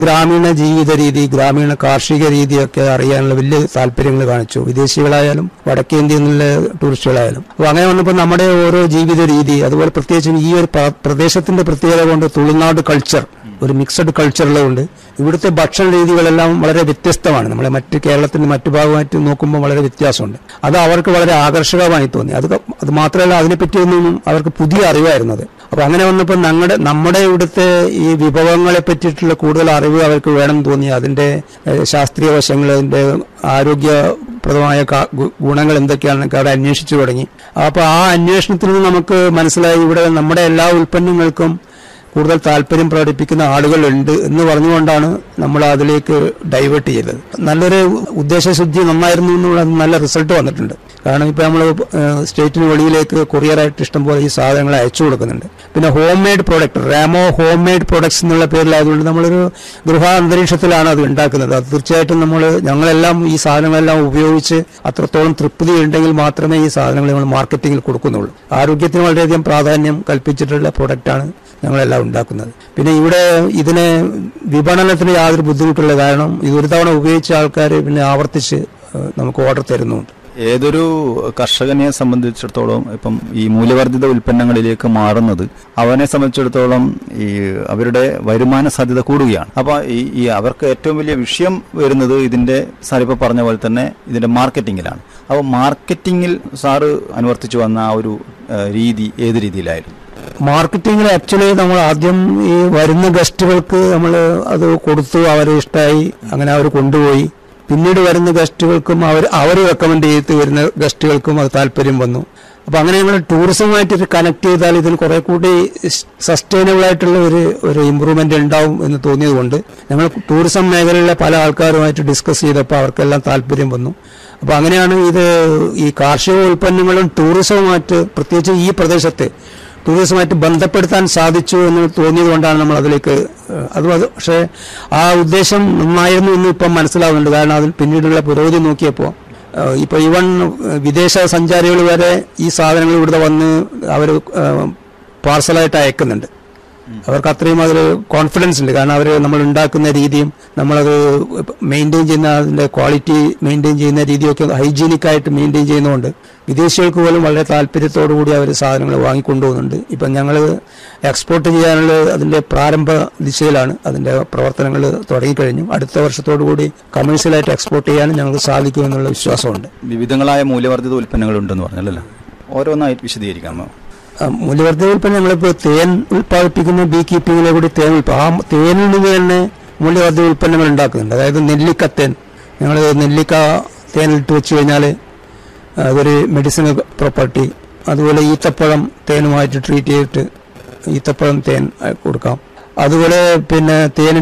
ഗ്രാമീണ ജീവിത രീതി ഗ്രാമീണ കാർഷിക രീതിയൊക്കെ അറിയാനുള്ള വലിയ താല്പര്യങ്ങൾ കാണിച്ചു വിദേശികളായാലും വടക്കേന്ത്യയിൽ നിന്നുള്ള ടൂറിസ്റ്റുകളായാലും അപ്പോൾ അങ്ങനെ വന്നപ്പോൾ നമ്മുടെ ഓരോ ജീവിത രീതി അതുപോലെ പ്രത്യേകിച്ചും ഈ ഒരു പ്ര- പ്രദേശത്തിന്റെ പ്രത്യേകത കൊണ്ട് തുളുനാട് കൾച്ചർ ഒരു മിക്സഡ് കൾച്ചറുള്ളതുകൊണ്ട് ഇവിടുത്തെ ഭക്ഷണ രീതികളെല്ലാം വളരെ വ്യത്യസ്തമാണ് നമ്മളെ മറ്റ് കേരളത്തിന്റെ മറ്റു ഭാഗമായിട്ട് നോക്കുമ്പോൾ വളരെ വ്യത്യാസമുണ്ട് അത് അവർക്ക് വളരെ ആകർഷകമായി തോന്നി അത് ക- അത് മാത്രമല്ല അതിനെപ്പറ്റിയൊന്നും അവർക്ക് പുതിയ അറിവായിരുന്നു അത് അപ്പൊ അങ്ങനെ വന്നപ്പോൾ ഞങ്ങളുടെ നമ്മുടെ ഇവിടുത്തെ ഈ വിഭവങ്ങളെ പറ്റിയിട്ടുള്ള കൂടുതൽ അറിവ് അവർക്ക് വേണം തോന്നി അതിന്റെ ഏഹ്, ശാസ്ത്രീയ വശങ്ങൾ അതിന്റെ ആരോഗ്യപ്രദമായ കാ- ഗു- ഗുണങ്ങൾ എന്തൊക്കെയാണെന്നൊക്കെ അവിടെ അന്വേഷിച്ചു തുടങ്ങി അപ്പൊ ആ അന്വേഷണത്തിൽ നിന്ന് നമുക്ക് മനസ്സിലായി ഇവിടെ നമ്മുടെ എല്ലാ ഉൽപ്പന്നങ്ങൾക്കും കൂടുതൽ താല്പര്യം പ്രകടിപ്പിക്കുന്ന ആളുകളുണ്ട് എന്ന് പറഞ്ഞുകൊണ്ടാണ് നമ്മൾ അതിലേക്ക് ഡൈവേർട്ട് ചെയ്തത് നല്ലൊരു ഉദ്ദേശശുദ്ധി നന്നായിരുന്നു എന്നുള്ള നല്ല റിസൾട്ട് വന്നിട്ടുണ്ട് കാരണം ഇപ്പൊ നമ്മൾ സ്റ്റേറ്റിന് വെളിയിലേക്ക് കൊറിയറായിട്ട് ഇഷ്ടംപോലെ ഈ സാധനങ്ങൾ അയച്ചു കൊടുക്കുന്നുണ്ട് പിന്നെ ഹോം മെയ്ഡ് പ്രോഡക്റ്റ് റാമോ ഹോം മെയ്ഡ് പ്രോഡക്ട്സ് എന്നുള്ള പേരിലായതുകൊണ്ട് നമ്മളൊരു ഗൃഹ അന്തരീക്ഷത്തിലാണ് അത് ഉണ്ടാക്കുന്നത് അത് തീർച്ചയായിട്ടും നമ്മൾ ഞങ്ങളെല്ലാം ഈ സാധനങ്ങളെല്ലാം ഉപയോഗിച്ച് അത്രത്തോളം തൃപ്തി ഉണ്ടെങ്കിൽ മാത്രമേ ഈ സാധനങ്ങൾ നമ്മൾ മാർക്കറ്റിംഗിൽ കൊടുക്കുന്നുള്ളൂ ആരോഗ്യത്തിന് വളരെയധികം പ്രാധാന്യം കൽപ്പിച്ചിട്ടുള്ള പ്രോഡക്റ്റാണ് ഞങ്ങളെല്ലാം ഉണ്ടാക്കുന്നത് പിന്നെ ഇവിടെ ഇതിനെ വിപണനത്തിന് യാതൊരു ബുദ്ധിമുട്ടുള്ള കാരണം ഇത് ഒരു തവണ ഉപയോഗിച്ച ആൾക്കാർ പിന്നെ ആവർത്തിച്ച് ഏഹ്, നമുക്ക് ഓർഡർ തരുന്നുണ്ട് ഏതൊരു കർഷകനെ സംബന്ധിച്ചിടത്തോളം ഇപ്പം ഈ മൂല്യവർദ്ധിത ഉൽപ്പന്നങ്ങളിലേക്ക് മാറുന്നത് അവനെ സംബന്ധിച്ചിടത്തോളം ഈ അവരുടെ വരുമാന സാധ്യത കൂടുകയാണ് അപ്പൊ ഈ ഈ അവർക്ക് ഏറ്റവും വലിയ വിഷയം വരുന്നത് ഇതിന്റെ സാർ ഇപ്പൊ പറഞ്ഞ പോലെ തന്നെ ഇതിന്റെ മാർക്കറ്റിംഗിലാണ് അപ്പോൾ മാർക്കറ്റിംഗിൽ സാറ് അനുവർത്തിച്ചു വന്ന ആ ഒരു ഏഹ്, രീതി ഏത് രീതിയിലായിരുന്നു മാർക്കറ്റിംഗിൽ ആക്ച്വലി നമ്മൾ ആദ്യം ഈ വരുന്ന ഗസ്റ്റുകൾക്ക് നമ്മൾ അത് കൊടുത്തു അവരെ ഇഷ്ടമായി അങ്ങനെ അവർ കൊണ്ടുപോയി പിന്നീട് വരുന്ന ഗസ്റ്റുകൾക്കും അവർ അവർ റെക്കമെൻഡ് ചെയ്ത് വരുന്ന ഗസ്റ്റുകൾക്കും അത് താല്പര്യം വന്നു അപ്പൊ അങ്ങനെ ഞങ്ങൾ ടൂറിസവുമായിട്ട് കണക്ട് ചെയ്താൽ ഇതിന് കുറെ കൂടി സസ്റ്റൈനബിൾ ആയിട്ടുള്ള ഒരു ഒരു ഇമ്പ്രൂവ്മെന്റ് ഉണ്ടാവും എന്ന് തോന്നിയത് കൊണ്ട് ഞങ്ങൾ ടൂറിസം മേഖലയിലെ പല ആൾക്കാരുമായിട്ട് ഡിസ്കസ് ചെയ്തപ്പോൾ അവർക്കെല്ലാം താല്പര്യം വന്നു അപ്പൊ അങ്ങനെയാണ് ഇത് ഈ കാർഷിക ഉൽപ്പന്നങ്ങളും ടൂറിസവുമായിട്ട് പ്രത്യേകിച്ച് ഈ പ്രദേശത്ത് ടൂറിസമായിട്ട് ബന്ധപ്പെടുത്താൻ സാധിച്ചു എന്ന് തോന്നിയത് കൊണ്ടാണ് നമ്മൾ അതിലേക്ക് ഏഹ്, അത് അത് പക്ഷേ ആ ഉദ്ദേശം നന്നായിരുന്നു എന്ന് ഇപ്പം മനസ്സിലാവുന്നുണ്ട് കാരണം അതിൽ പിന്നീടുള്ള പുരോഗതി നോക്കിയപ്പോൾ ഏഹ്, ഇപ്പൊ ഈവൻ ഏഹ്, വിദേശ സഞ്ചാരികൾ വരെ ഈ സാധനങ്ങൾ ഇവിടെ വന്ന് അവർ പാർസലായിട്ട് അയക്കുന്നുണ്ട് അവർക്ക് അത്രയും അതിൽ കോൺഫിഡൻസ് ഉണ്ട് കാരണം അവർ നമ്മൾ ഉണ്ടാക്കുന്ന രീതിയും നമ്മളത് മെയിൻറ്റെയിൻ ചെയ്യുന്ന അതിന്റെ ക്വാളിറ്റി മെയിൻറ്റെയിൻ ചെയ്യുന്ന രീതിയൊക്കെ ഹൈജീനിക് ആയിട്ട് മെയിൻറ്റെയിൻ ചെയ്യുന്നതുകൊണ്ട് വിദേശികൾക്ക് പോലും വളരെ താല്പര്യത്തോടു കൂടി അവർ സാധനങ്ങൾ വാങ്ങിക്കൊണ്ടുപോകുന്നുണ്ട് ഇപ്പം ഞങ്ങൾ എക്സ്പോർട്ട് ചെയ്യാനുള്ള അതിന്റെ പ്രാരംഭ ദിശയിലാണ് അതിന്റെ പ്രവർത്തനങ്ങൾ തുടങ്ങിക്കഴിഞ്ഞു അടുത്ത വർഷത്തോടു കൂടി കമേഴ്ഷ്യലായിട്ട് എക്സ്പോർട്ട് ചെയ്യാനും ഞങ്ങൾക്ക് സാധിക്കുമെന്നുള്ള വിശ്വാസമുണ്ട് വിവിധങ്ങളായ മൂല്യവർദ്ധിത ഉൽപ്പന്നങ്ങൾ ഉണ്ടെന്ന് പറഞ്ഞല്ലോ ഓരോന്നായിട്ട് വിശദീകരിക്കാമോ ആ, മൂല്യവർദ്ധിത ഉൽപ്പന്നം നമ്മളിപ്പോൾ തേൻ ഉൽപ്പാദിപ്പിക്കുന്ന ബീ കീപ്പിങ്ങിലെ കൂടി തേൻ ഉൽപ്പ ആ തേനിൽ നിന്ന് തന്നെ മൂല്യവർദ്ധിത ഉൽപ്പന്നങ്ങൾ ഉണ്ടാക്കുന്നുണ്ട് അതായത് നെല്ലിക്ക തേൻ ഞങ്ങൾ നെല്ലിക്ക തേനിലിട്ട് വെച്ച് കഴിഞ്ഞാൽ അതൊരു മെഡിസിനൽ പ്രോപ്പർട്ടി അതുപോലെ ഈത്തപ്പഴം തേനുമായിട്ട് ട്രീറ്റ് ചെയ്തിട്ട് ഈത്തപ്പഴം തേൻ ആ, കൊടുക്കാം അതുപോലെ പിന്നെ തേനിന്